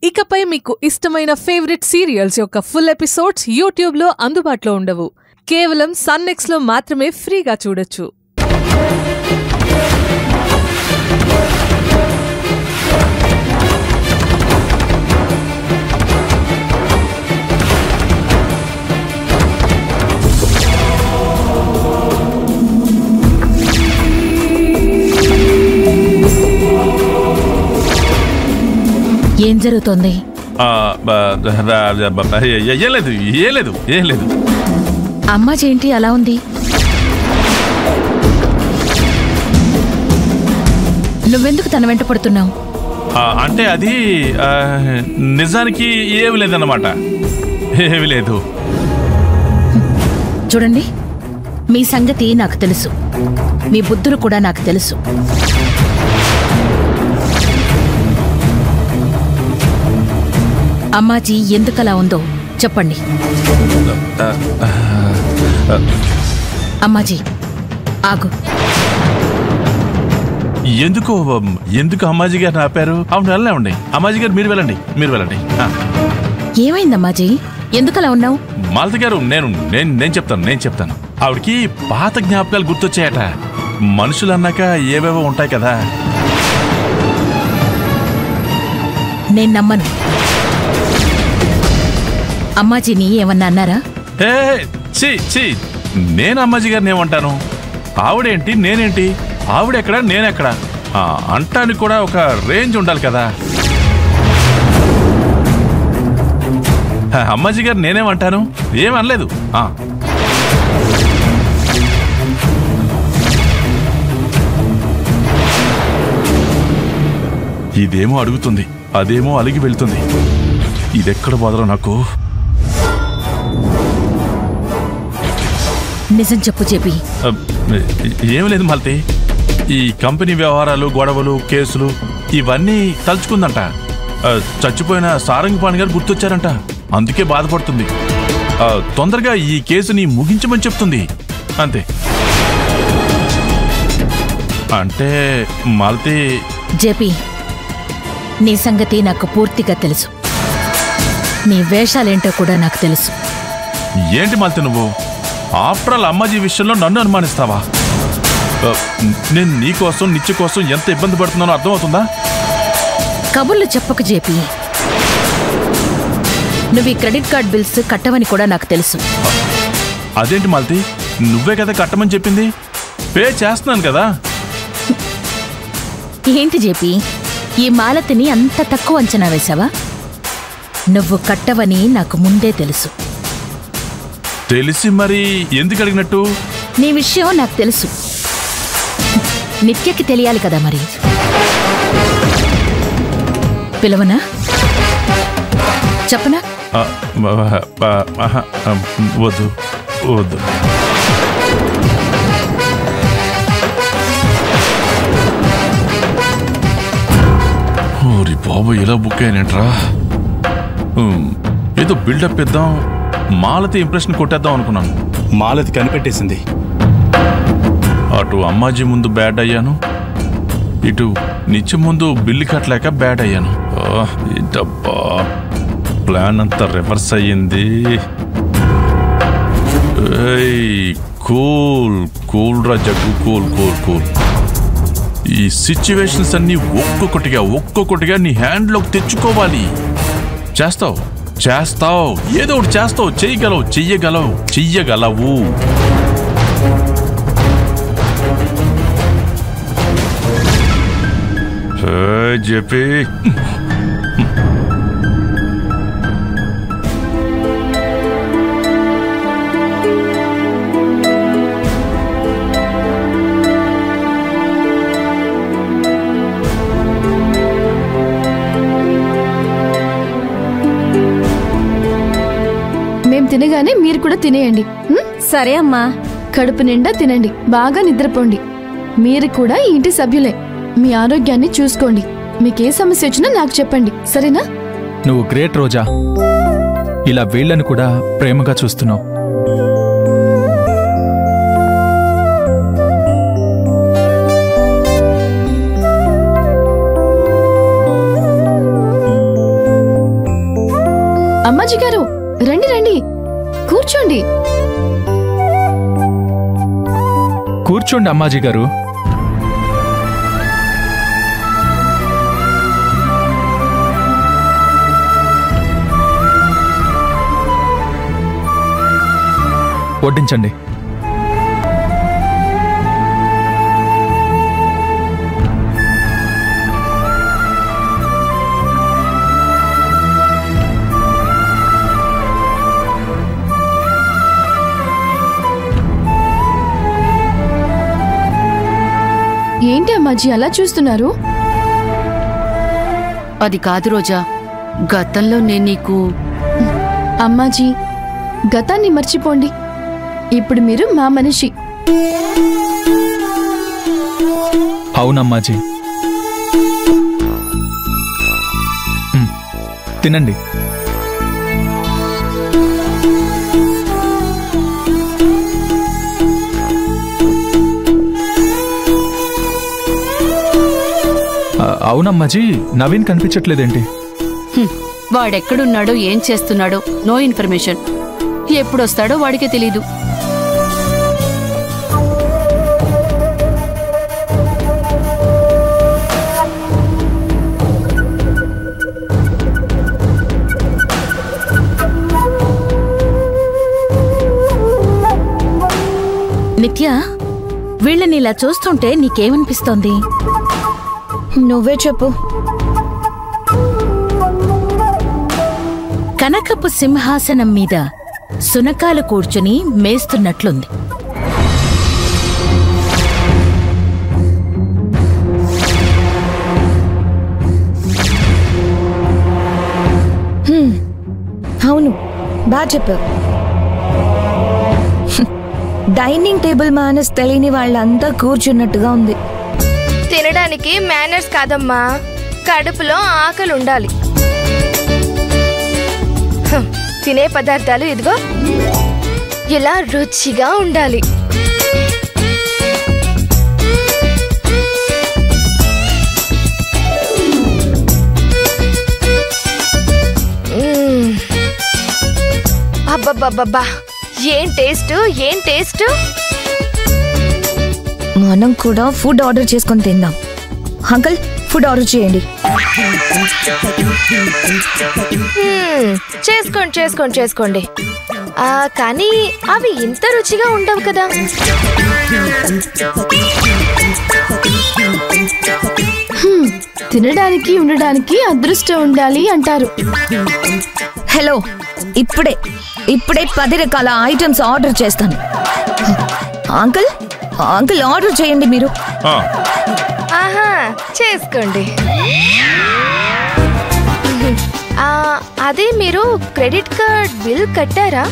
ఇకపై మీకు ఇష్టమైన ఫేవరెట్ సీరియల్స్ యొక్క ఫుల్ ఎపిసోడ్స్ యూట్యూబ్లో అందుబాటులో ఉండవు కేవలం సన్నెక్స్లో మాత్రమే ఫ్రీగా చూడొచ్చు ఏం జరుగుతోంది ఆ, బ- బ- బ- బ- ఏ- ఏం లేదు ఏం లేదు ఏం లేదు అమ్మాజీ ఏంటి అలా ఉంది నువ్వెందుకు తన వెంట పడుతున్నావు ఆ, అంటే అది ఆ, నిజానికి ఏమి లేదన్నమాట ఏమి లేదు చూడండి మీ సంగతి నాకు తెలుసు మీ బుద్ధులు కూడా నాకు తెలుసు అమ్మాజీ ఎందుకలా ఉందో చెప్పండి అమ్మాజీ ఆగు ఎందుకు ఎందుకు అమ్మాజీ గారిని ఆపారు అవును వెళ్ళండి అమ్మాజీ గారు మీరు వెళ్ళండి మీరు వెళ్ళండి ఆ, ఏమైంది అమ్మాజీ ఎందుకలా ఉన్నావు మాలతి గారు నేను నేను నేను చెప్తాను నేను చెప్తాను ఆవిడకి పాత జ్ఞాపకాలు గుర్తొచ్చాయట మనుషులు అన్నాక ఏవేవో ఉంటాయి కదా నేను నమ్మను అమ్మాజీని ఏమన్నా అన్నారా ఏ చి చి నేను అమ్మాజీ గారిని ఏమంటాను ఆవిడేంటి నేనేంటి ఆవిడెక్కడ నేనెక్కడ ఆ, అంటానికి కూడా ఒక రేంజ్ ఉండాలి కదా హ, అమ్మాజీ గారు నేనేమంటాను ఏమనలేదు ఆ, ఇదేమో అడుగుతుంది అదేమో అలిగి వెళ్తుంది ఇదెక్కడ బోదరో నాకు నిజం చెప్పు చెప్పి అబ్, ఏం లేదు మల్తి ఈ కంపెనీ వ్యవహారాలు గొడవలు కేసులు ఇవన్నీ తలుచుకుందంట ఆ, చచ్చిపోయిన సారంగపాణి గారు గుర్తొచ్చారంట అందుకే బాధపడుతుంది ఆ, తొందరగా ఈ కేసుని ముగించమని చెప్తుంది అంతే అంటే మాలతి జేపీ నీ సంగతి నాకు పూర్తిగా తెలుసు నీ వేషాలేంటో కూడా నాకు తెలుసు ఏంటి మాలతి నువ్వు ఆఫ్టర్ ఆల్ అమ్మాజీ విషయంలో నన్ను అనుమానిస్తావా ఆ, నేను నీ కోసం నిత్య కోసం ఎంత ఇబ్బంది పడుతున్నానో అర్థమవుతుందా కబుర్లు చెప్పక జేపీ నువ్వు ఈ క్రెడిట్ కార్డ్ బిల్స్ కట్టవని కూడా నాకు తెలుసు అదేంటి మాలతి నువ్వే కదా కట్టమని చెప్పింది పే చేస్తున్నాను కదా ఏంటి జేపీ ఈ మాలతిని అంత తక్కువ అంచనా వేశావా నువ్వు కట్టవని నాకు ముందే తెలుసు తెలిసి మరి ఎందుకు అడిగినట్టు నీ విషయం నాకు తెలుసు నిత్యకి తెలియాలి కదా మరి పిలవనా చెప్పనా ఆ, బ- బ- ఆహా, ఆ, వద్దు వద్దు ఓరి బాబు ఎలా బుక్ అయినట్రా ఉమ్, ఏదో బిల్డప్ ఇద్దాం మాలతి ఇంప్రెషన్ కొట్టేద్దాం అనుకున్నాను మాలతి కనిపెట్టేసింది అటు అమ్మాజీ ముందు బ్యాడ్ అయ్యాను ఇటు నిత్యం ముందు బిల్లు కట్టలేక బ్యాడ్ అయ్యాను ఆ, ఏంటబ్బా ప్లాన్ అంతా రివర్స్ అయ్యింది ఏయ్, కూల్ కూల్ రా జగ్గు కూల్ కూల్ కూల్ ఈ సిచ్యువేషన్స్ అన్ని ఒక్కొక్కటిగా ఒక్కొక్కటిగా నీ హ్యాండ్లోకి తెచ్చుకోవాలి చేస్తావు చేస్తావు ఏదో ఒకటి చేస్తావు చెయ్యగలవు చెయ్యగలవు చెయ్యగలవు Hey, JP. మేం తినగానే మీరు కూడా తినేయండి ఉం? సరే అమ్మా కడుపు నిండా తినండి బాగా నిద్రపోండి మీరు కూడా ఈ ఇంటి సభ్యులే మీ ఆరోగ్యాన్ని చూసుకోండి మీకే సమస్య వచ్చినా నాకు చెప్పండి సరేనా నువ్వు గ్రేట్ రోజా ఇలా వీళ్ళని కూడా ప్రేమగా చూస్తున్నావు అమ్మాజీ గారు రండి రండి కూర్చోండి కూర్చోండి అమ్మాజీ గారు వడ్డించండి ఏంటి అమ్మాజీ అలా చూస్తున్నారు అది కాదు రోజా గతంలో నేను నీకు అమ్మాజీ గతాన్ని మర్చిపోండి ఇప్పుడు మీరు మా మనిషి అవునమ్మాజీ మ్, తినండి ఆ, అవునమ్మాజీ నవీన్ కనిపించట్లేదేంటి హ్మ్, వాడెక్కడున్నాడో ఏం చేస్తున్నాడో నో ఇన్ఫర్మేషన్ ఎప్పుడొస్తాడో వాడికే తెలీదు నిత్య వీళ్ళని ఇలా చూస్తుంటే నీకేమనిపిస్తోంది నువ్వే చెప్పు కనకపు సింహాసనం మీద సునకాలు కూర్చుని మేస్తున్నట్లుంది అవును బాగా చెప్పావు డైనింగ్ టేబుల్ మేనర్స్ తెలియని వాళ్ళంతా కూర్చున్నట్టుగా ఉంది తినడానికి మేనర్స్ కాదమ్మా కడుపులో ఆకలి ఉండాలి హ్, తినే పదార్థాలు ఇదిగో ఇలా రుచిగా ఉండాలి మ్మ్. అబ్బబ్బబ్బబ్బా ఏం టేస్ట్ ఏం టేస్ట్ మనం కూడా ఫుడ్ ఆర్డర్ చేసుకొని తిందాం అంకుల్ ఫుడ్ ఆర్డర్ చేయండి మ్మ్. చేసుకోండి చేసుకోండి చేసుకోండి ఆ, కానీ అవి ఇంత రుచిగా ఉండవు కదా హ్మ్, తినడానికి ఉండడానికి అదృష్టం ఉండాలి అంటారు హలో ఇప్పుడే ఇప్పుడే పది రకాల ఐటమ్స్ ఆర్డర్ చేస్తాను అంకుల్ అంకుల్ ఆర్డర్ చేయండి మీరు ఆ, ఆహా చేసుకోండి ఆ, అదే మీరు క్రెడిట్ కార్డ్ బిల్ కట్టారా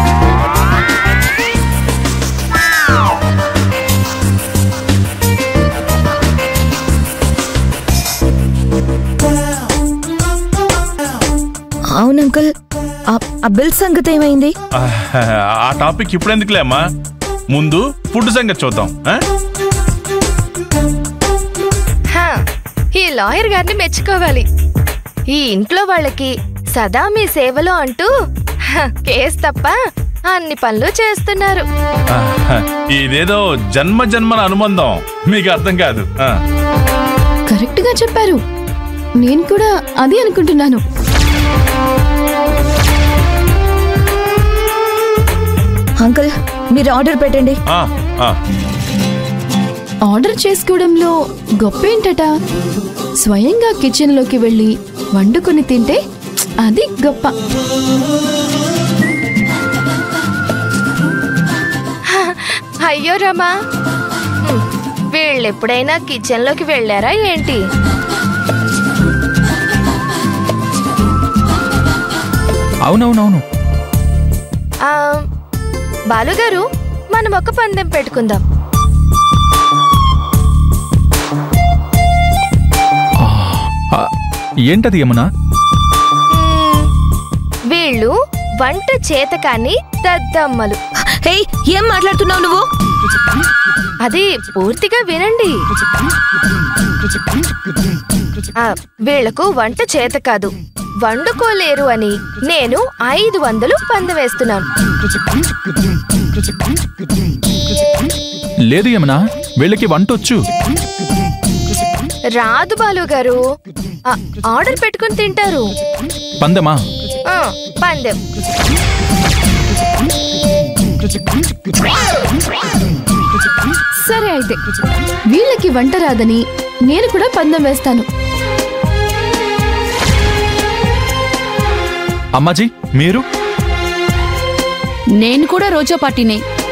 అవును అంకుల్ ఆ- ఆ బిల్ సంగతి ఏమైంది ఆ టాపిక్ ఇప్పుడు ఎందుకులే అమ్మా ముందు ఫుడ్ సంగతి చూద్దాం ఆ? హా, ఈ లాయర్ గారిని మెచ్చుకోవాలి ఈ ఇంట్లో వాళ్ళకి సదా మీ సేవలో అంటూ హ, కేస్ తప్ప అన్ని పనులు చేస్తున్నారు ఆ, ఇదేదో జన్మ జన్మల అనుబంధం మీకు అర్థం కాదు ఆ. కరెక్ట్ గా చెప్పారు నేను కూడా అది అనుకుంటున్నాను అంకుల్ మీరు ఆర్డర్ పెట్టండి ఆ, ఆ. ఆర్డర్ చేసుకోవడంలో గొప్ప ఏంటట స్వయంగా కిచెన్ లోకి వెళ్ళి వండుకొని తింటే ప్చ్, అది గొప్ప అయ్యో రమా హ్మ్, వీళ్ళెప్పుడైనా కిచెన్ లోకి వెళ్ళారా ఏంటి అవునవునవును ఆ, బాలుగారు మనం ఒక పందెం పెట్టుకుందాం ఆ, ఏంటది యమునా మ్మ్, వీళ్ళు వంట చేతకాని దద్దమ్మలు హే ఏం మాట్లాడుతున్నావు నువ్వు అది పూర్తిగా వినండి ఆ, వీళ్లకు వంట చేత కాదు వండుకోలేరు అని నేను ఐదు వందలు పందవేస్తున్నాను లేదు యమునా వీళ్ళకి వంటొచ్చు రాదు బాలు గారు ఆ, ఆర్డర్ పెట్టుకుని తింటారు పందమా ఆ, పందెం సరే అయితే వీళ్ళకి వంట రాదని నేను కూడా పందెం వేస్తాను అమ్మాజీ మీరు నేను కూడా రోజా పార్టీనే